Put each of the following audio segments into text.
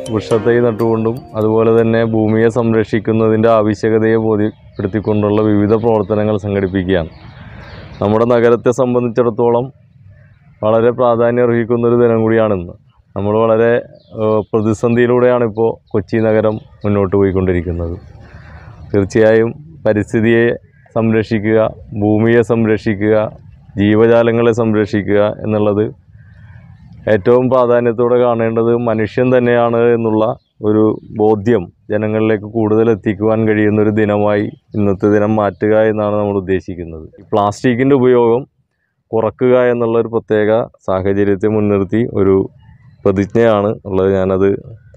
വൃക്ഷത്തൈ നട്ടുകൊണ്ടും അതുപോലെ തന്നെ ഭൂമിയെ സംരക്ഷിക്കുന്നതിൻ്റെ ആവശ്യകതയെ ബോധ്യപ്പെടുത്തിക്കൊണ്ടുള്ള വിവിധ പ്രവർത്തനങ്ങൾ സംഘടിപ്പിക്കുകയാണ് നമ്മുടെ നഗരത്തെ സംബന്ധിച്ചിടത്തോളം വളരെ പ്രാധാന്യം അർഹിക്കുന്ന ഒരു ദിനം കൂടിയാണിന്ന് നമ്മൾ വളരെ ഏഹ്, പ്രതിസന്ധിയിലൂടെയാണ് ഇപ്പോൾ കൊച്ചി നഗരം മുന്നോട്ട് പോയിക്കൊണ്ടിരിക്കുന്നത് തീർച്ചയായും പരിസ്ഥിതിയെ സംരക്ഷിക്കുക ഭൂമിയെ സംരക്ഷിക്കുക ജീവജാലങ്ങളെ സംരക്ഷിക്കുക എന്നുള്ളത് ഏറ്റവും പ്രാധാന്യത്തോടെ കാണേണ്ടത് മനുഷ്യൻ തന്നെയാണ് എന്നുള്ള ഒരു ബോധ്യം ജനങ്ങളിലേക്ക് കൂടുതൽ എത്തിക്കുവാൻ കഴിയുന്ന ഒരു ദിനമായി ഇന്നത്തെ ദിനം മാറ്റുക എന്നാണ് നമ്മൾ ഉദ്ദേശിക്കുന്നത് പ്ലാസ്റ്റിക്കിൻ്റെ ഉപയോഗം കുറക്കുക എന്നുള്ള ഒരു പ്രത്യേക സാഹചര്യത്തെ മുൻനിർത്തി ഒരു പ്രതിജ്ഞയാണ് ഉള്ളത് ഞാനത്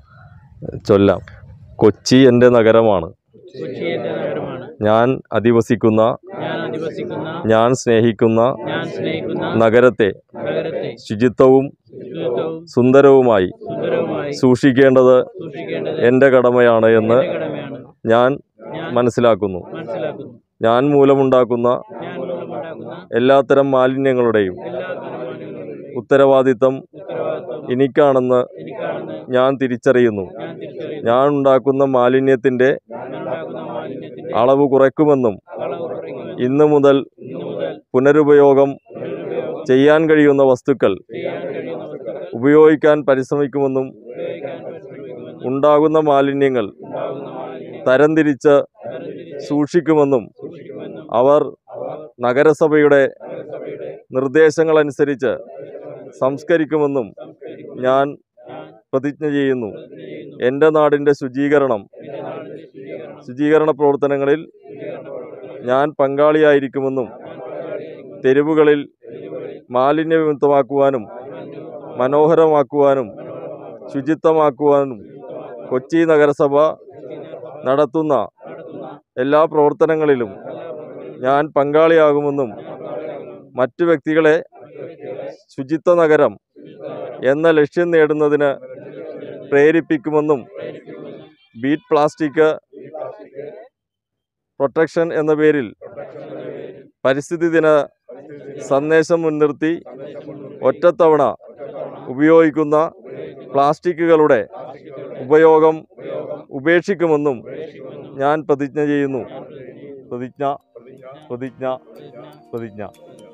ചൊല്ലാം കൊച്ചി എൻ്റെ നഗരമാണ് കൊച്ചി എന്റെ നഗരമാണ് ഞാൻ അധിവസിക്കുന്ന ഞാൻ അധിവസിക്കുന്ന ഞാൻ സ്നേഹിക്കുന്ന ഞാൻ സ്നേഹിക്കുന്ന നഗരത്തെ നഗരത്തെ ശുചിത്വവും ശുചിത്വവും സുന്ദരവുമായി സുന്ദരവുമായി സൂക്ഷിക്കേണ്ടത് സൂക്ഷിക്കേണ്ടത് എൻ്റെ കടമയാണ് എന്ന് എന്റെ കടമയാണ് ഞാൻ ഞാൻ മനസ്സിലാക്കുന്നു മനസ്സിലാക്കുന്നു ഞാൻ മൂലമുണ്ടാക്കുന്ന ഞാൻ മൂലമുണ്ടാക്കുന്ന എല്ലാത്തരം മാലിന്യങ്ങളുടെയും എല്ലാ തലമുറകളുടെയും ഉത്തരവാദിത്തം ഉത്തരവാദിത്വം എനിക്കാണെന്ന് എനിക്കാണെന്ന് ഞാൻ തിരിച്ചറിയുന്നു ഞാൻ തിരിച്ചറിയുന്നു ഞാൻ ഉണ്ടാക്കുന്ന മാലിന്യത്തിൻ്റെ ഞാൻ ഉണ്ടാക്കുന്ന മാലിന്യത്തിന്റെ അളവ് കുറയ്ക്കുമെന്നും അളവ് കുറയ്ക്കുമെന്ന് ഇന്നു മുതൽ ഇന്നു മുതൽ പുനരുപയോഗം പുനരുപയോഗം ചെയ്യാൻ കഴിയുന്ന വസ്തുക്കൾ ചെയ്യാൻ കഴിയുന്ന വസ്തുക്കൾ ഉപയോഗിക്കാൻ പരിശ്രമിക്കുമെന്നും ഉപയോഗിക്കാൻ പരിശ്രമിക്കുമെന്ന് ഉണ്ടാകുന്ന മാലിന്യങ്ങൾ ഉണ്ടാകുന്ന മാലിന്യം തരംതിരിച്ച് തരംതിരിച്ച് സൂക്ഷിക്കുമെന്നും സൂക്ഷിക്കുമെന്നും അവർ നഗരസഭയുടെ നഗരസഭയുടെ നിർദ്ദേശങ്ങളനുസരിച്ച് സംസ്കരിക്കുമെന്നും ഞാൻ ഞാൻ പ്രതിജ്ഞ ചെയ്യുന്നു ചെയ്യുന്നു എൻ്റെ നാടിൻ്റെ ശുചീകരണം എന്റെ നാടിന്റെ ശുചീകരണം ശുചീകരണ പ്രവർത്തനങ്ങളിൽ ശുചീകരണ പ്രവർത്തനങ്ങളിൽ ഞാൻ പങ്കാളിയായിരിക്കുമെന്നും തെരുവുകളിൽ മാലിന്യവിമുക്തമാക്കുവാനും മനോഹരമാക്കുവാനും ശുചിത്വമാക്കുവാനും കൊച്ചി നഗരസഭ നടത്തുന്ന എല്ലാ പ്രവർത്തനങ്ങളിലും ഞാൻ പങ്കാളിയാകുമെന്നും മറ്റു വ്യക്തികളെ ശുചിത്വ നഗരം എന്ന ലക്ഷ്യം നേടുന്നതിന് പ്രേരിപ്പിക്കുമെന്നും ബീറ്റ് പ്ലാസ്റ്റിക് പ്രൊട്ടക്ഷൻ എന്ന പേരിൽ പരിസ്ഥിതി ദിന സന്ദേശം മുൻനിർത്തി ഒറ്റത്തവണ ഉപയോഗിക്കുന്ന പ്ലാസ്റ്റിക്കുകളുടെ ഉപയോഗം ഉപേക്ഷിക്കുമെന്നും ഞാൻ പ്രതിജ്ഞ ചെയ്യുന്നു പ്രതിജ്ഞ പ്രതിജ്ഞ പ്രതിജ്ഞ